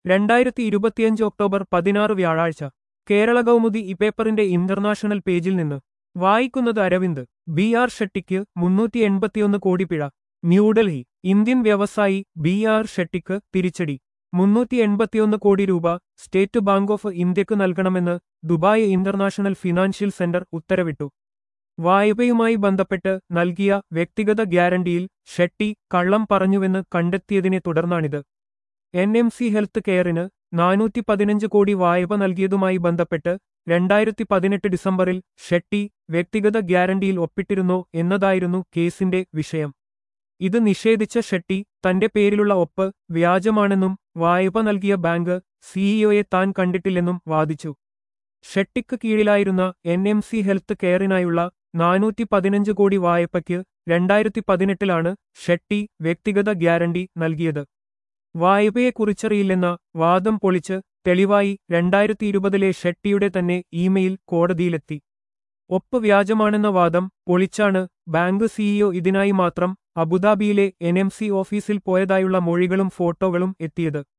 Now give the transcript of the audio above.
രണ്ടായിരത്തി ഇരുപത്തിയഞ്ച് ഒക്ടോബർ പതിനാറ് വ്യാഴാഴ്ച കേരള കൗമുദി ഇപേപ്പറിന്റെ ഇന്റർനാഷണൽ പേജിൽ നിന്ന് വായിക്കുന്നത് അരവിന്ദ് ബി ആർ ഷെട്ടിക്ക് മുന്നൂറ്റി എൺപത്തിയൊന്ന് കോടി പിഴ ന്യൂഡൽഹി ഇന്ത്യൻ വ്യവസായി ബി ആർ ഷെട്ടിക്ക് തിരിച്ചടി മുന്നൂറ്റി എൺപത്തിയൊന്ന് കോടി രൂപ സ്റ്റേറ്റ് ബാങ്ക് ഓഫ് ഇന്ത്യക്ക് നൽകണമെന്ന് ദുബായ് ഇന്റർനാഷണൽ ഫിനാൻഷ്യൽ സെന്റർ ഉത്തരവിട്ടു വായ്പയുമായി ബന്ധപ്പെട്ട് നൽകിയ വ്യക്തിഗത ഗ്യാരണ്ടിയിൽ ഷെട്ടി കള്ളം പറഞ്ഞുവെന്ന് കണ്ടെത്തിയതിനെ തുടർന്നാണിത് എൻ എം സി ഹെൽത്ത് കെയറിന് നാനൂറ്റി പതിനഞ്ച് കോടി വായ്പ നൽകിയതുമായി ബന്ധപ്പെട്ട് രണ്ടായിരത്തി പതിനെട്ട് ഡിസംബറിൽ ഷെട്ടി വ്യക്തിഗത ഗ്യാരണ്ടിയിൽ ഒപ്പിട്ടിരുന്നോ എന്നതായിരുന്നു കേസിന്റെ വിഷയം ഇത് നിഷേധിച്ച ഷെട്ടി തന്റെ പേരിലുള്ള ഒപ്പ് വ്യാജമാണെന്നും വായ്പ നൽകിയ ബാങ്ക് സിഇഒയെ താൻ കണ്ടിട്ടില്ലെന്നും വാദിച്ചു ഷെട്ടിക്ക് കീഴിലായിരുന്ന എൻ എം സി ഹെൽത്ത് കെയറിനായുള്ള നാനൂറ്റി പതിനഞ്ച് കോടി വായ്പയ്ക്ക് രണ്ടായിരത്തി പതിനെട്ടിലാണ് ഷെട്ടി വ്യക്തിഗത ഗ്യാരണ്ടി നൽകിയത് വായ്പയെക്കുറിച്ചറിയില്ലെന്ന വാദം പൊളിച്ച് തെളിവായി രണ്ടായിരത്തി ഇരുപതിലെ ഷെട്ടിയുടെ തന്നെ ഇമെയിൽ കോടതിയിലെത്തി ഒപ്പ് വ്യാജമാണെന്ന വാദം പൊളിച്ചാണ് ബാങ്ക് സിഇഒ ഇതിനായി മാത്രം അബുദാബിയിലെ എൻ എം സി ഓഫീസിൽ പോയതായുള്ള മൊഴികളും ഫോട്ടോകളും എത്തിയത്